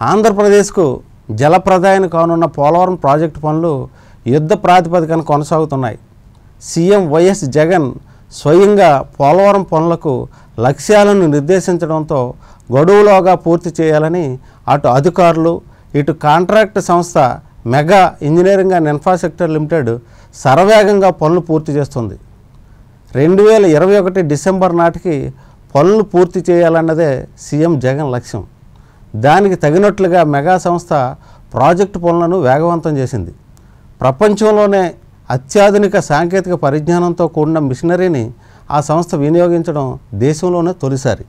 ఆంధ్రప్రదేశ్కు జలప్రదాయాన్ని కానున్న పోలవరం ప్రాజెక్టు పనులు యుద్ధ ప్రాతిపదికన కొనసాగుతున్నాయి సీఎం వైఎస్ జగన్ స్వయంగా పోలవరం పనులకు లక్ష్యాలను నిర్దేశించడంతో గడువులోగా పూర్తి చేయాలని అటు అధికారులు ఇటు కాంట్రాక్ట్ సంస్థ Megha engineering and infrastructure limited శరవేగంగా పనులు పూర్తి చేస్తుంది రెండు వేల ఇరవై ఒకటి డిసెంబర్ నాటికి పనులు పూర్తి చేయాలన్నదే సీఎం జగన్ లక్ష్యం దానికి తగినట్లుగా మెగా సంస్థ ప్రాజెక్టు పనులను వేగవంతం చేసింది ప్రపంచంలోనే అత్యాధునిక సాంకేతిక పరిజ్ఞానంతో కూడిన మిషనరీని ఆ సంస్థ వినియోగించడం దేశంలోనే తొలిసారి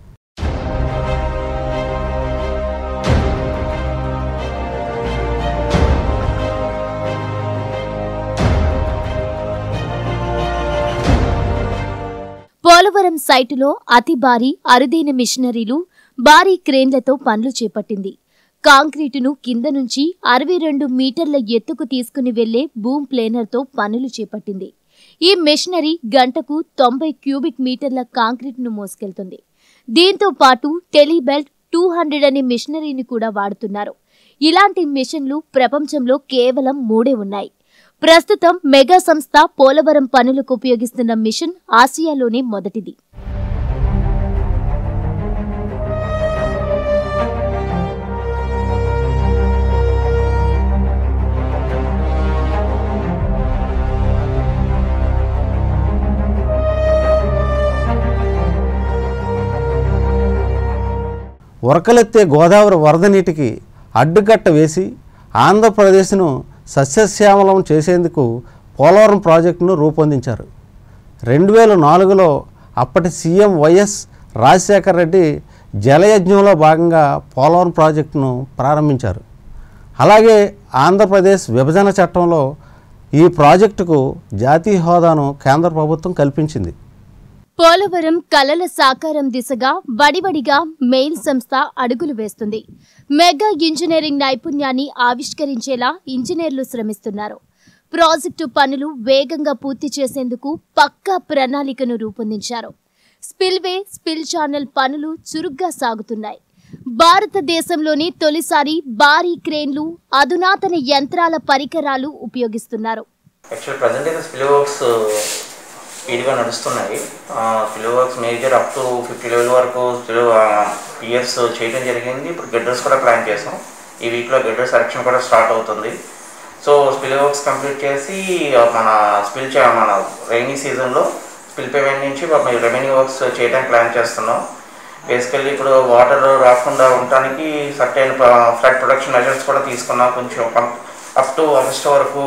పోలవరం సైటులో అతి భారీ అరుదైన మిషనరీలు భారీ క్రేన్లతో పనులు చేపట్టింది కాంక్రీటును కింద నుంచి అరవై రెండు మీటర్ల ఎత్తుకు తీసుకుని వెళ్లే బూమ్ ప్లేనర్తో పనులు చేపట్టింది ఈ మెషినరీ గంటకు తొంభై క్యూబిక్ మీటర్ల కాంక్రీట్ను మోసుకెళ్తుంది దీంతో పాటు టెలిబెల్ట్ టూ హండ్రెడ్ అనే మిషనరీని కూడా వాడుతున్నారు ఇలాంటి మిషన్లు ప్రపంచంలో కేవలం మూడే ఉన్నాయి ప్రస్తుతం మెగా సంస్థ పోలవరం పనులకు ఉపయోగిస్తున్న మిషన్ ఆసియాలోనే మొదటిది ఉరకలెత్తే గోదావరి వరద నీటికి అడ్డుకట్ట వేసి ఆంధ్రప్రదేశ్ను సస్యశ్యామలం చేసేందుకు పోలవరం ప్రాజెక్టును రూపొందించారు రెండు వేల నాలుగులో అప్పటి సీఎం వైఎస్ రాజశేఖర రెడ్డి జలయజ్ఞంలో భాగంగా పోలవరం ప్రాజెక్టును ప్రారంభించారు అలాగే ఆంధ్రప్రదేశ్ విభజన చట్టంలో ఈ ప్రాజెక్టుకు జాతీయ హోదాను కేంద్ర ప్రభుత్వం కల్పించింది పోలవరం కలల సాకారం దిశగా వడివడిగా మెయిల్ సంస్థ అడుగులు వేస్తుంది మెగా ఇంజనీరింగ్ నైపుణ్యాన్ని ఆవిష్కరించేలా ఇంజనీర్లు శ్రమిస్తున్నారు ప్రాజెక్టు పనులు వేగంగా పూర్తి చేసేందుకు పక్కా ప్రణాళికను రూపొందించారు స్పిల్వే స్పిల్ ఛానల్ పనులు చురుగ్గా సాగుతున్నాయి భారతదేశంలోని తొలిసారి భారీ క్రేన్లు అధునాతన యంత్రాల పరికరాలు ఉపయోగిస్తున్నారు యాక్చువల్ ప్రజెంట్ అయితే స్పిల్ వర్క్స్ స్పీడ్గా నడుస్తున్నాయి spill works major up to fifty level వరకు స్పిల్ పియర్స్ చేయడం జరిగింది ఇప్పుడు గెడ్డర్స్ కూడా ప్లాన్ చేసాం ఈ వీక్లో గెడ్డర్ సెలక్షన్ కూడా స్టార్ట్ అవుతుంది సో స్పిల్ వర్క్స్ కంప్లీట్ చేసి మన స్పిల్ మన రైనీ సీజన్లో స్పిల్ పేమెంట్ నుంచి రెవెన్యూ వర్క్స్ చేయడానికి ప్లాన్ చేస్తున్నాం బేసికల్లీ ఇప్పుడు వాటర్ రాకుండా ఉండటానికి సర్టైన్ ఫ్లడ్ ప్రొడక్షన్ మెజర్స్ కూడా తీసుకున్నాం కొంచెం అప్ టు ఆగస్ట్ వరకు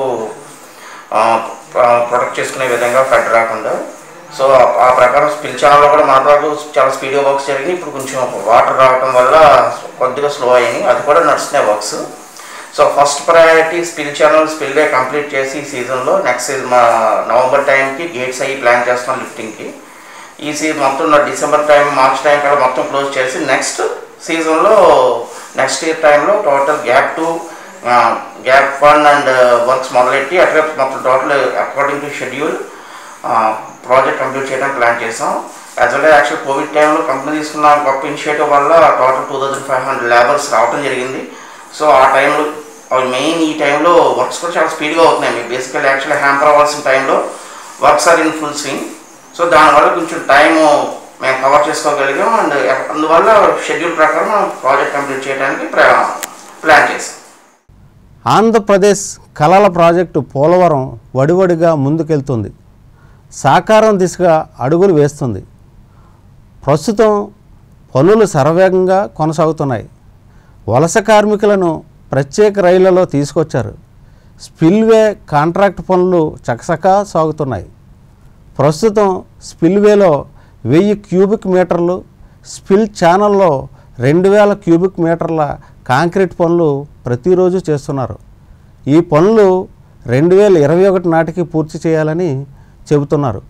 ప్రొడక్ట్ చేసుకునే విధంగా ఫ్లడ్ రాకుండా సో ఆ ప్రకారం స్పిల్ ఛానల్లో కూడా మన వరకు చాలా స్పీడ్గా వర్క్స్ జరిగినాయి ఇప్పుడు కొంచెం వాటర్ రావడం వల్ల కొద్దిగా స్లో అయినాయి అది కూడా నడుస్తున్నాయి works so first priority spill channel spillway complete చేసి ఈ సీజన్లో నెక్స్ట్ సీజన్ మా నవంబర్ టైంకి గేట్స్ అయ్యి ప్లాన్ చేస్తున్నాం లిఫ్టింగ్కి ఈ సీజన్ మొత్తం నా డిసెంబర్ టైం మార్చ్ టైం కల్లా మొత్తం క్లోజ్ చేసి నెక్స్ట్ సీజన్లో నెక్స్ట్ ఇయర్ టైంలో total gap to gap one and works మొదలెట్టి అట్లా మొత్తం total according to schedule project complete చేయడానికి ప్లాన్ చేసాం యాజ్ వెల్ యాక్చువల్ కోవిడ్ టైంలో కంపెనీ తీసుకున్న గొప్ప ఇనిషియేటివ్ వల్ల total two thousand five hundred labours రావడం జరిగింది సో ఆ టైంలో మెయిన్ ఈ టైంలో వర్క్స్ కూడా చాలా స్పీడ్గా అవుతున్నాయి మీకు బేసికల్ యాక్చువల్లీ హ్యాంపర్ అవ్వాల్సిన టైంలో works are in full swing so దానివల్ల కొంచెం టైము మేము కవర్ చేసుకోగలిగాం అండ్ అందువల్ల షెడ్యూల్ ప్రకారం మనం ప్రాజెక్ట్ కంప్లీట్ చేయడానికి ప్లాన్ చేసాం ఆంధ్రప్రదేశ్ కళల ప్రాజెక్టు పోలవరం వడివడిగా ముందుకెళ్తుంది సాకారం దిశగా అడుగులు వేస్తుంది ప్రస్తుతం పనులు శరవేగంగా కొనసాగుతున్నాయి వలస కార్మికులను ప్రత్యేక రైళ్లలో తీసుకొచ్చారు స్పిల్వే కాంట్రాక్ట్ పనులు చకచకా సాగుతున్నాయి ప్రస్తుతం స్పిల్వేలో వెయ్యి క్యూబిక్ మీటర్లు స్పిల్ ఛానల్లో రెండు వేల క్యూబిక్ మీటర్ల కాంక్రీట్ పనులు ప్రతిరోజు చేస్తున్నారు ఈ పనులు రెండు వేల ఇరవై ఒకటి నాటికి పూర్తి చేయాలని చెబుతున్నారు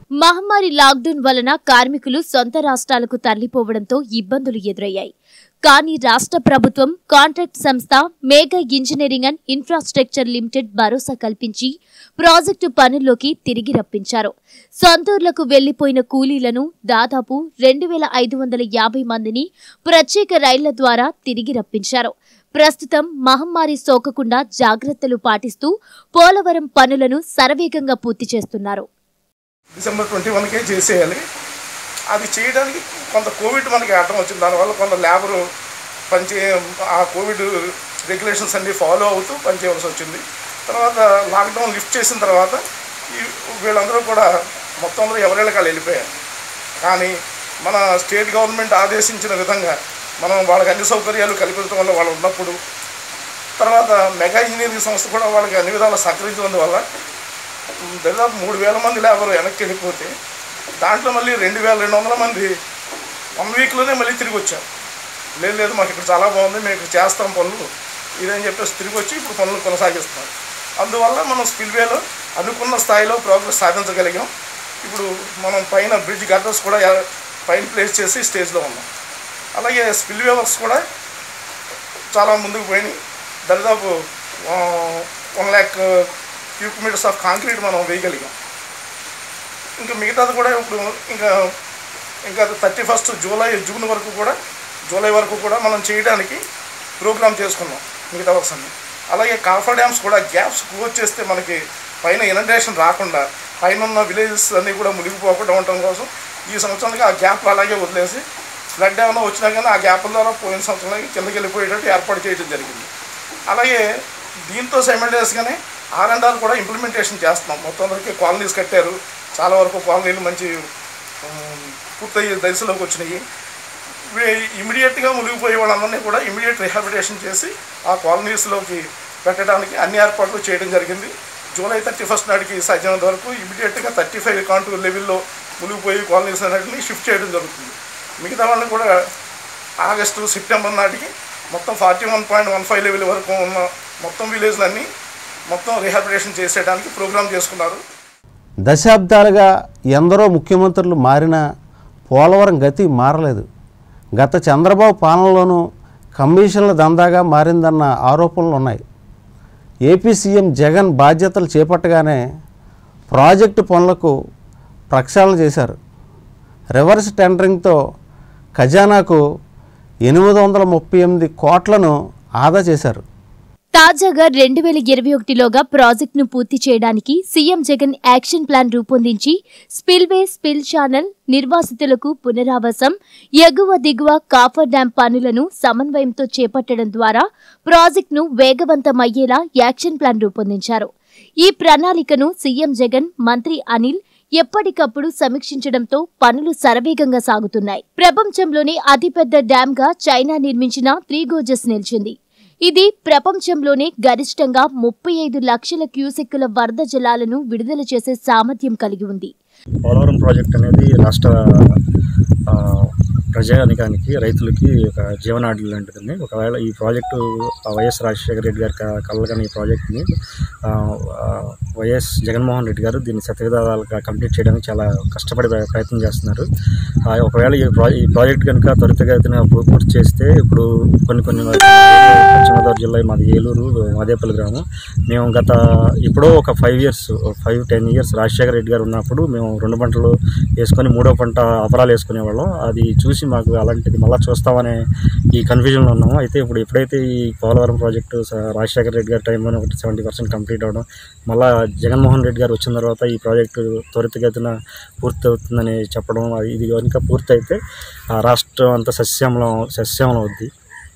మహమ్మారి లాక్డౌన్ వలన కార్మికులు సొంత రాష్ట్రాలకు తరలిపోవడంతో ఇబ్బందులు ఎదురయ్యాయి కానీ రాష్ట్ర ప్రభుత్వం కాంట్రాక్ట్ సంస్థ Megha engineering and infrastructure limited భరోసా కల్పించి ప్రాజెక్టు పనుల్లోకి తిరిగి రప్పించారు సొంతూర్లకు వెళ్లిపోయిన కూలీలను దాదాపు రెండు వేల ఐదు వందల యాభై మందిని ప్రత్యేక రైళ్ల ద్వారా తిరిగి రప్పించారు ప్రస్తుతం మహమ్మారి సోకకుండా జాగ్రత్తలు పాటిస్తూ పోలవరం పనులను శరవేగంగా పూర్తి చేస్తున్నారు డిసెంబర్ ట్వంటీ వన్కే చేసేయాలి అది చేయడానికి కొంత కోవిడ్ మనకి అడ్డం వచ్చింది దానివల్ల కొంత లేబరు పనిచే ఆ కోవిడ్ రెగ్యులేషన్స్ అన్ని ఫాలో అవుతూ పనిచేయవలసి వచ్చింది తర్వాత లాక్డౌన్ లిఫ్ట్ చేసిన తర్వాత ఈ వీళ్ళందరూ కూడా మొత్తం అందరూ ఎవరేళ్ళకి వాళ్ళు వెళ్ళిపోయారు కానీ మన స్టేట్ గవర్నమెంట్ ఆదేశించిన విధంగా మనం వాళ్ళకి అన్ని సౌకర్యాలు కల్పించడం వల్ల వాళ్ళు ఉన్నప్పుడు తర్వాత మెగా ఇంజనీరింగ్ సంస్థ కూడా వాళ్ళకి అన్ని విధాలు సహకరించినందువల్ల దాదాపు మూడు వేల మంది లేబర్ వెనక్కి వెళ్ళిపోతే దాంట్లో మళ్ళీ రెండు వేల రెండు వందల మంది వన్ వీక్లోనే మళ్ళీ తిరిగి వచ్చారు లేదు లేదు మాకు ఇక్కడ చాలా బాగుంది మేము ఇక్కడ చేస్తాం పనులు ఇదని చెప్పేసి తిరిగి వచ్చి ఇప్పుడు పనులు కొనసాగిస్తాం అందువల్ల మనం స్పిల్వేలో అనుకున్న స్థాయిలో ప్రోగ్రెస్ సాధించగలిగాం ఇప్పుడు మనం పైన బ్రిడ్జ్ గటర్స్ కూడా ఎ- పైన ప్లేస్ చేసి స్టేజ్లో ఉన్నాం అలాగే స్పిల్వే వర్క్స్ కూడా చాలా ముందుకు పోయినాయి దాదాపు one lakh cube metres of concrete మనం వేయగలిగాం ఇంకా మిగతాది కూడా ఇప్పుడు ఇంకా ఇంకా థర్టీ ఫస్ట్ జూలై జూన్ వరకు కూడా జూలై వరకు కూడా మనం చేయడానికి ప్రోగ్రామ్ చేసుకున్నాం మిగతా వర్క్స్ అన్ని అలాగే కాఫర్ డ్యామ్స్ కూడా గ్యాప్స్ క్లోజ్ చేస్తే మనకి పైన ఇనండేషన్ రాకుండా పైన ఉన్న విలేజెస్ అన్నీ కూడా మునిగిపోకుండా ఉండటం కోసం ఈ సంవత్సరానికి ఆ గ్యాప్లు అలాగే వదిలేసి ఫ్లడ్ ఏమైనా వచ్చినా కానీ ఆ గ్యాప్ల ద్వారా పోయిన సంవత్సరానికి కిందకి వెళ్ళిపోయేటట్టు ఏర్పాటు చేయడం జరిగింది అలాగే దీంతో సైమల్టేనియస్గానే ఆర్ అండ్ ఆర్ కూడా ఇంప్లిమెంటేషన్ చేస్తున్నాం మొత్తం అందరికీ కాలనీస్ కట్టారు చాలా వరకు కాలనీలు మంచి ఉమ్, పూర్తయ్యే దశలోకి వచ్చినాయి ఇమీడియట్గా మునిగిపోయే వాళ్ళందరినీ కూడా ఇమీడియట్ రిహాబిలిటేషన్ చేసి ఆ కాలనీస్లోకి పెట్టడానికి అన్ని ఏర్పాట్లు చేయడం జరిగింది జూలై థర్టీ ఫస్ట్ నాటికి సాధ్యమైనంత వరకు ఇమీడియట్గా థర్టీ ఫైవ్ కాంటూర్ లెవెల్లో మునిగిపోయి కాలనీస్ అన్నింటినీ షిఫ్ట్ చేయడం జరుగుతుంది మిగతా వాళ్ళని కూడా ఆగస్టు సెప్టెంబర్ నాటికి మొత్తం forty one point one five level వరకు ఉన్న మొత్తం విలేజ్లన్నీ మొత్తం రిహాబిలిటేషన్ చేసేయడానికి ప్రోగ్రామ్ చేసుకున్నారు దశాబ్దాలుగా ఎందరో ముఖ్యమంత్రులు మారినా పోలవరం గతి మారలేదు గత చంద్రబాబు పాలనలోనూ కమిషన్ల దందాగా మారిందన్న ఆరోపణలు ఉన్నాయి ఏపీ సీఎం జగన్ బాధ్యతలు చేపట్టగానే ప్రాజెక్టు పనులకు ప్రక్షాళన చేశారు రివర్స్ టెండరింగ్తో ఖజానాకు ఎనిమిది వందల ముప్పై ఎనిమిది కోట్లను ఆదా చేశారు తాజాగా రెండు వేల ఇరవై ఒకటిలోగా ప్రాజెక్టును పూర్తి చేయడానికి సీఎం జగన్ యాక్షన్ ప్లాన్ రూపొందించి స్పిల్వే స్పిల్ ఛానల్ నిర్వాసితులకు పునరావాసం ఎగువ దిగువ కాఫర్ డ్యాం పనులను సమన్వయంతో చేపట్టడం ద్వారా ప్రాజెక్టును వేగవంతమయ్యేలా యాక్షన్ ప్లాన్ రూపొందించారు ఈ ప్రణాళికను సీఎం జగన్ మంత్రి అనిల్ ఎప్పటికప్పుడు సమీక్షించడంతో పనులు శరవేగంగా సాగుతున్నాయి ప్రపంచంలోనే అతిపెద్ద డ్యామ్ గా చైనా నిర్మించిన త్రీ గోజెస్ నిలిచింది ఇది ప్రపంచంలోనే గరిష్టంగా ముప్పై ఐదు లక్షల క్యూసెక్కుల వరద జలాలను విడుదల చేసే సామర్థ్యం కలిగి ఉంది పోలవరం ప్రాజెక్ట్ అనేది రాష్ట్ర ఆ, ప్రజానికానికి రైతులకి ఒక జీవనాడి లాంటిదండి ఒకవేళ ఈ ప్రాజెక్టు ఆ వైఎస్ రాజశేఖర రెడ్డి గారి క- కలగని ఈ ప్రాజెక్ట్ని ఆ, ఆ, వైఎస్ జగన్మోహన్ రెడ్డి గారు దీన్ని శతవిధాలుగా కంప్లీట్ చేయడానికి చాలా కష్టపడి ప్ర- ప్రయత్నం చేస్తున్నారు ఆ, ఒకవేళ ఈ ప్రా ఈ ప్రాజెక్ట్ కనుక త్వరితగతిన పూ- పూర్తి చేస్తే ఇప్పుడు కొన్ని కొన్ని పశ్చిమ గోదావరి జిల్లా మాది ఏలూరు మాదేపల్లి గ్రామం మేము గత ఇప్పుడు ఒక five years five ten years Rajasekhara Reddy గారు ఉన్నప్పుడు మేము రెండు పంటలు వేసుకొని మూడో పంట అపరాలు వేసుకునేవాళ్ళం అది చూసి మాకు అలాంటిది మళ్ళీ చూస్తామనే ఈ కన్ఫ్యూజన్లో ఉన్నాము అయితే ఇప్పుడు ఎప్పుడైతే ఈ పోలవరం ప్రాజెక్టు స- రాజశేఖర రెడ్డి గారి టైంలోనే ఒకటి సెవెంటీ పర్సెంట్ కంప్లీట్ అవడం మళ్ళీ జగన్మోహన్ రెడ్డి గారు వచ్చిన తర్వాత ఈ ప్రాజెక్టు త్వరితగతిన పూర్తి అవుతుందని చెప్పడం అది- ఇది కనుక పూర్తి అయితే ఆ రాష్ట్రం అంతా సస్యంలో సస్యంలో అవుద్ది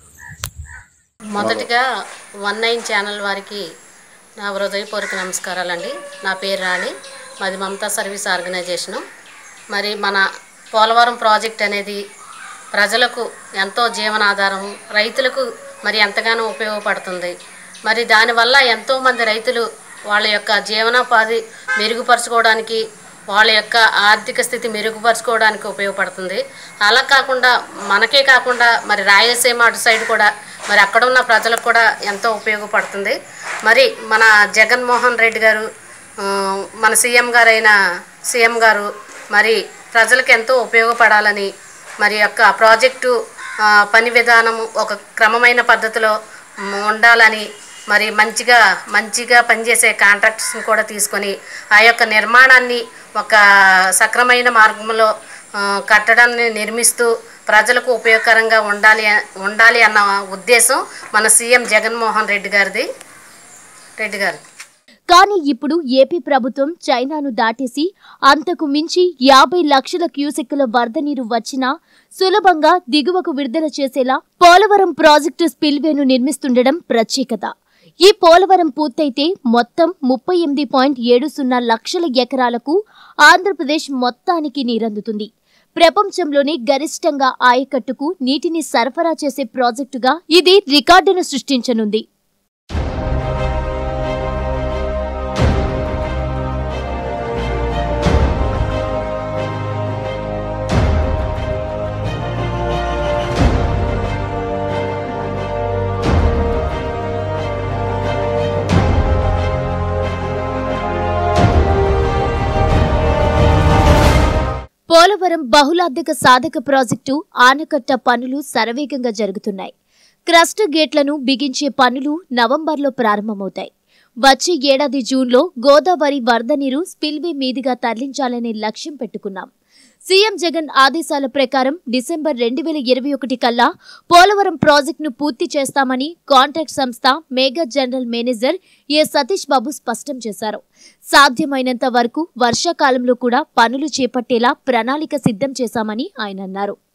మొదటిగా వన్ నైన్ ఛానల్ వారికి నా హృదయపూర్వక నమస్కారాలండి నా పేరు రాణి మాది మమతా సర్వీస్ ఆర్గనైజేషను మరి మన పోలవరం ప్రాజెక్ట్ అనేది ప్రజలకు ఎంతో జీవనాధారం రైతులకు మరి ఎంతగానో ఉపయోగపడుతుంది మరి దానివల్ల ఎంతోమంది రైతులు వాళ్ళ యొక్క జీవనోపాధి మెరుగుపరచుకోవడానికి వాళ్ళ యొక్క ఆర్థిక స్థితి మెరుగుపరచుకోవడానికి ఉపయోగపడుతుంది అలా కాకుండా మనకే కాకుండా మరి రాయలసీమ అటు సైడ్ కూడా మరి అక్కడ ఉన్న ప్రజలకు కూడా ఎంతో ఉపయోగపడుతుంది మరి మన జగన్మోహన్ రెడ్డి గారు ఆ, మన సీఎం గారైన సీఎం గారు మరి ప్రజలకు ఎంతో ఉపయోగపడాలని మరి యొక్క ప్రాజెక్టు ఆ, పని విధానం ఒక క్రమమైన పద్ధతిలో మ్, ఉండాలని మరి మంచిగా మంచిగా పనిచేసే కాంట్రాక్టర్స్ని కూడా తీసుకొని ఆ యొక్క నిర్మాణాన్ని ఒక సక్రమైన మార్గంలో ఆ, కట్టడాన్ని నిర్మిస్తూ ప్రజలకు ఉపయోగకరంగా ఉండాలి ఉండాలి అన్న ఉద్దేశం మన సీఎం జగన్మోహన్ రెడ్డి గారిది రెడ్డి గారి కానీ ఇప్పుడు ఏపీ ప్రభుత్వం చైనాను దాటేసి అంతకు మించి యాభై లక్షల క్యూసెక్కుల వరద నీరు వచ్చినా సులభంగా దిగువకు విడుదల చేసేలా పోలవరం ప్రాజెక్టు స్పిల్వేను నిర్మిస్తుండడం ప్రత్యేకత ఈ పోలవరం పూర్తయితే మొత్తం ముప్పై ఎనిమిది పాయింట్ ఏడు సున్నా లక్షల ఎకరాలకు ఆంధ్రప్రదేశ్ మొత్తానికి నీరందుతుంది ప్రపంచంలోనే గరిష్టంగా ఆయకట్టుకు నీటిని సరఫరా చేసే ప్రాజెక్టుగా ఇది రికార్డును సృష్టించనుంది పోలవరం బహుళార్థక సాధక ప్రాజెక్టు ఆనకట్ట పనులు శరవేగంగా జరుగుతున్నాయి క్రస్ట్ గేట్లను బిగించే పనులు నవంబర్లో ప్రారంభమవుతాయి వచ్చే ఏడాది జూన్లో గోదావరి వరద నీరు స్పిల్వే మీదుగా తరలించాలనే లక్ష్యం పెట్టుకున్నాం సీఎం జగన్ ఆదేశాల ప్రకారం డిసెంబర్ రెండు వేల ఇరవై ఒకటి కల్లా పోలవరం ప్రాజెక్టును పూర్తి చేస్తామని కాంట్రాక్ట్ సంస్థ Megha general manager A Satish Babu స్పష్టం చేశారు సాధ్యమైనంత వరకు వర్షాకాలంలో కూడా పనులు చేపట్టేలా ప్రణాళిక సిద్ధం చేశామని ఆయన అన్నారు